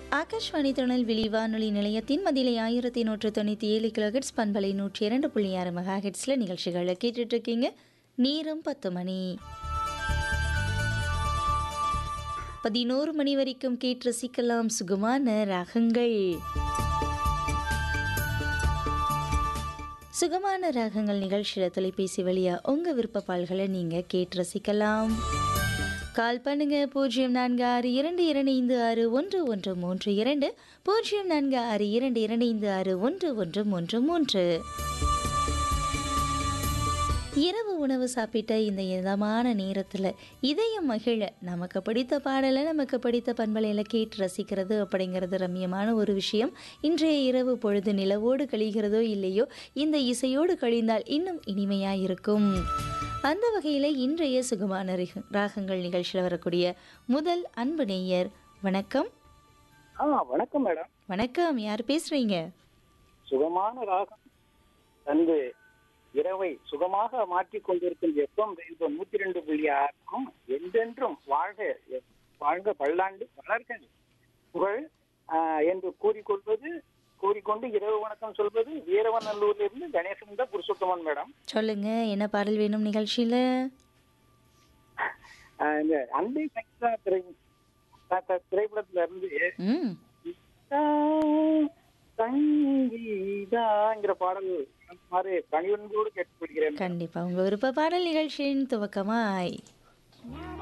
ஆகாஷ்வாணி திருநெல்வேலி வானொலி நிலையத்தின் மதிலை ஆயிரத்தி நூற்று தொண்ணூற்றி ஏழு கிலோஹெட்ஸ் பண்பலை நூற்றி இரண்டு புள்ளி ஆறு மெகா ஹெட்ஸில் நிகழ்ச்சிகளை கேட்டுட்டு இருக்கீங்க நேரம் பத்து மணி பதினோரு மணி வரைக்கும் கேட்டு ரசிக்கலாம் சுகமான ராகங்கள் சுகமான ராகங்கள் நிகழ்ச்சியில் தொலைபேசி வழியாக உங்கள் விருப்ப பால்களை நீங்கள் கேட்டு ரசிக்கலாம் கால் பண்ணுங்க பூஜ்ஜியம் நான்கு ஆறு இரண்டு இரண்டு ஐந்து ஆறு ஒன்று ஒன்று மூன்று இரண்டு பூஜ்ஜியம் நான்கு ஆறு இரண்டு இரண்டு ஐந்து ஆறு ஒன்று ஒன்று மூன்று மூன்று இரவு உணவு சாப்பிட்ட இந்த இதமான நேரத்தில் இதயம் மகிழ நமக்கு பிடித்த பாடலை நமக்கு பிடித்த பண்பலையில் கேட்டு ரசிக்கிறது அப்படிங்கிறது ரம்யமான ஒரு விஷயம் இன்றைய இரவு பொழுது நிலவோடு கழிகிறதோ இல்லையோ இந்த இசையோடு கழிந்தால் இன்னும் இனிமையாக இருக்கும் அந்த வகையில் இன்றைய சுகமான ரிக- ராகங்கள் நிகழ்ச்சியில் வரக்கூடிய முதல் அன்பு நேயர் வணக்கம் ஆ வணக்கம் மேடம் வணக்கம் யார் பேசுறீங்க சுகமான ராகம் தந்து இரவை சுகமாக மாற்றிக் கொண்டிருக்கும் வெப்பம் ரெயின்போ நூத்தி ரெண்டு புள்ளி ஆறுக்கும் என்றென்றும் வாழ்க வாழ்க பல்லாண்டு வளர்க புகழ் ஆ, என்று கூறிக்கொள்வது கூறிக்கொண்டு இரவு வணக்கம் சொல்வது வீரவநல்லூர்ல இருந்து கணேசன் தான் புருஷோத்தமன் மேடம் சொல்லுங்க என்ன பாடல் வேணும் நிகழ்ச்சியில் ஆ, இந்த அன்பை சங்கீதா திரை த- த- திரைப்படத்துல இருந்து ம் சங்கீதாங்கிற பாடல் மாதிரி பணிவன்போடு கேட்டுக்கொள்கிறேன் கண்டிப்பா உங்க விருப்ப பாடல் நிகழ்ச்சியின் துவக்கமாய்